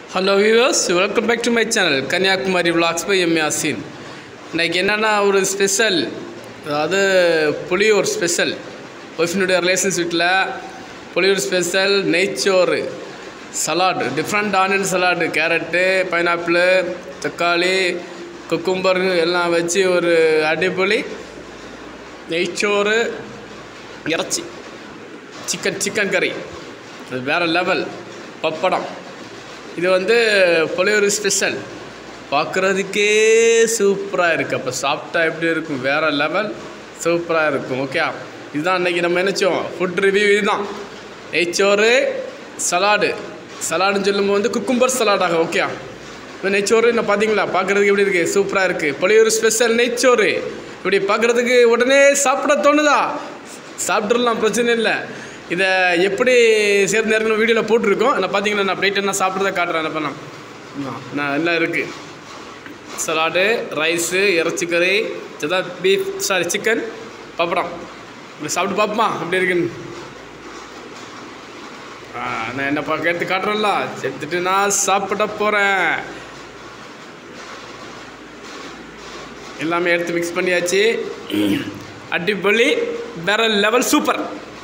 hello viewers welcome back to my channel Kanyakumari vlogs by M Yasin இன்னைக்கு என்னென்னா ஒரு special அதாவது புளியூர் ஸ்பெஷல் ஒய்ஃபினுடைய ரிலேஷன்ஸ் வீட்டில் புளியூர் ஸ்பெஷல் நெய்ச்சோறு salad different onion salad carrot pineapple தக்காளி குக்கும்பர் எல்லாம் வச்சு ஒரு அடிப்பொலி நெய்ச்சோறு இறைச்சி சிக்கன் சிக்கன் கறி அது வேறு லெவல் பப்படம் இது வந்து புளியூர் ஸ்பெஷல் பார்க்குறதுக்கே சூப்பராக இருக்குது அப்போ சாப்பிட்டா எப்படி இருக்கும் வேறு லெவல் சூப்பராக இருக்கும் ஓகே இதுதான் இன்றைக்கி நம்ம நினச்சோம் ஃபுட் ரிவ்யூ இதுதான் நெய்ச்சோறு சலாடு சலாடுன்னு சொல்லும்போது வந்து குக்கும்பர் சலாடாக ஓகே இப்போ நெய்ச்சோறு என்ன பார்த்தீங்களா பார்க்குறதுக்கு எப்படி இருக்குது சூப்பராக இருக்குது புளியூர் ஸ்பெஷல் நெய்ச்சோறு இப்படி பார்க்குறதுக்கு உடனே சாப்பிட தோணுதா சாப்பிட்றலாம் பிரச்சனை இல்லை இதை எப்படி சேர்ந்து நேரம் வீடியோவில் போட்டிருக்கோம் நான் பார்த்தீங்கன்னா நான் பிளேட் நான் சாப்பிட்றத காட்டுறேன் என்ன பண்ணலாம் நான் எல்லாம் இருக்குது சலாடு ரைஸு இறைச்சிக்கறி இதுதான் பீஃப் சாரி சிக்கன் பப்படம் இப்படி சாப்பிட்டு பார்ப்போமா அப்படி இருக்குன்னு ஆ, நான் என்ன பார்க்க எடுத்து காட்டுறேன்ல எடுத்துட்டு நான் சாப்பிட போகிறேன் எல்லாமே எடுத்து மிக்ஸ் பண்ணியாச்சு அடிப்பொலி வேற லெவல் சூப்பர்